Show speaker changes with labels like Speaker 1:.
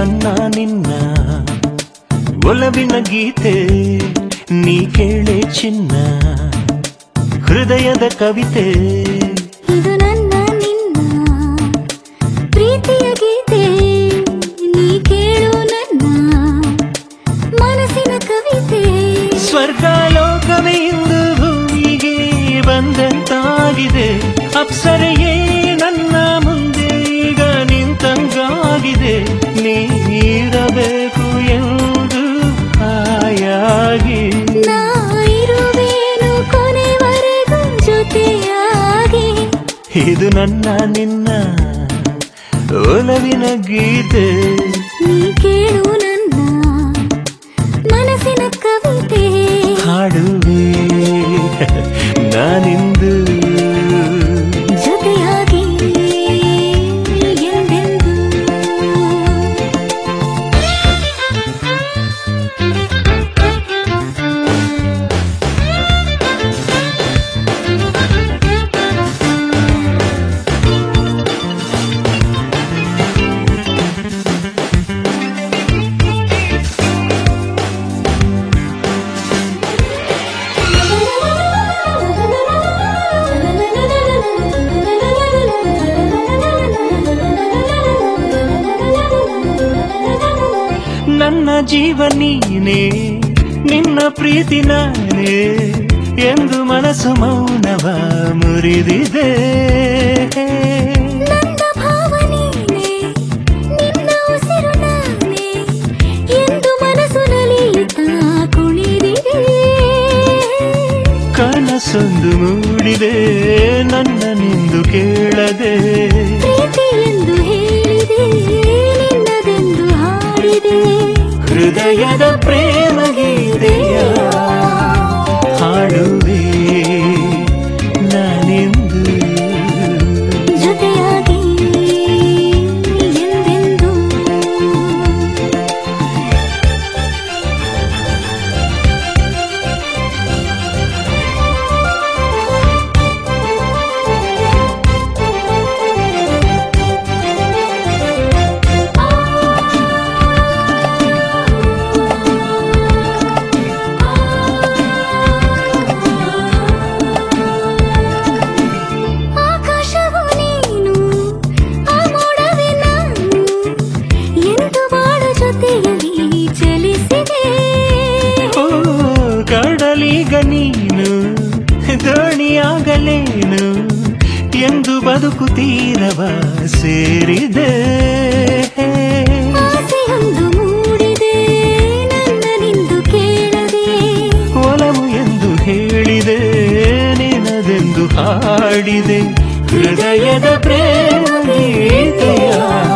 Speaker 1: ನನ್ನ ನಿನ್ನ ಒಲವಿನ ಗೀತೆ ನೀ ಕೇಳೆ ಚಿನ್ನ ಹೃದಯದ ಕವಿತೆ
Speaker 2: ಇದು ನನ್ನ ನಿನ್ನ ಪ್ರೀತಿಯ ಗೀತೆ ನೀ ಕೇಳು ನನ್ನ ಮನಸ್ಸಿನ ಕವಿತೆ
Speaker 1: ಸ್ವರ್ಗ ಲೋಕವೇ ಇಂದು ಭೂಮಿಗೆ ಬಂದಂತಾಗಿದೆ ಅಪ್ಸರೆಯೇ ನನ್ನ ಮುಂದೆ ಈಗ ನಿಂತಂಗಾಗಿದೆ ನೀರಬೇಕು ಎಂದು ಹಾಯಾಗಿ
Speaker 2: ನಾ ಇರುವೇನು ಕೊನೆವರೆಗೂ ಜೊತೆಯಾಗಿ
Speaker 1: ಇದು ನನ್ನ ನಿನ್ನ ಒಲವಿನ ಗೀತೆ
Speaker 2: ನೀ ಕೇಳು ನನ್ನ ಮನಸ್ಸಿನ ಕವಿತೆ
Speaker 1: ಹಾಡುವೆ ನಾನಿಂದು
Speaker 2: ಜೊತೆಯಾಗಿ ಎಂದೆಂದೂ
Speaker 1: ನನ್ನ ಜೀವ ನೀನೇ ನಿನ್ನ ಪ್ರೀತಿ ನಾನೇ ಎಂದು ಮನಸ್ಸು ಮೌನವ ಮುರಿದಿದೆ
Speaker 2: ನನ್ನ ಭಾವ ನೀನೆ, ನಿನ್ನ ಉಸಿರು ನಾನೇ, ಎಂದು ಮನಸ್ಸು ನಲಿಯುತ್ತಾ ಕುಣಿದಿದೆ.
Speaker 1: ಕನಸೊಂದು ಮೂಡಿದೆ ನನ್ನ ನಿಂದು ಕೇಳದೆ
Speaker 2: ಪ್ರೀತಿ ಎಂದು ಹೇಳಿದೆ, ನಿನ್ನದೆಂದು ಹಾಡಿದೆ.
Speaker 1: ಹೃದಯದ ಪ್ರೇಮ ಗೀತೆಯ ಹಾಡುವೆ ನಾನಿಂದು
Speaker 2: ಜೊತೆಯಾಗಿ ಎಂದೆಂದೂ ಆಕಾಶವು ನೀನು ಆ ಮೋಡವೇ ನಾನು ಎಂದು ಬಾಳ ಜೊತೆಯಲ್ಲಿ ಚಲಿಸಿದೆ
Speaker 1: ಓ ಕಡಲಿಗ ನೀನು ದೋಣಿಯಾಗಲೇನು ಎಂದು ಬದುಕು ತೀರವ ಸೇರಿದೆ
Speaker 2: ಆಸೆಯೊಂದು ಮೂಡಿದೆ ನನ್ನ ನಿಂದು ಕೇಳದೆ
Speaker 1: ಒಲವು ಎಂದು ಹೇಳಿದೆ ನಿನದೆಂದು ಹಾಡಿದೆ ಹೃದಯದ ಪ್ರೇಮ ಗೀತೆಯ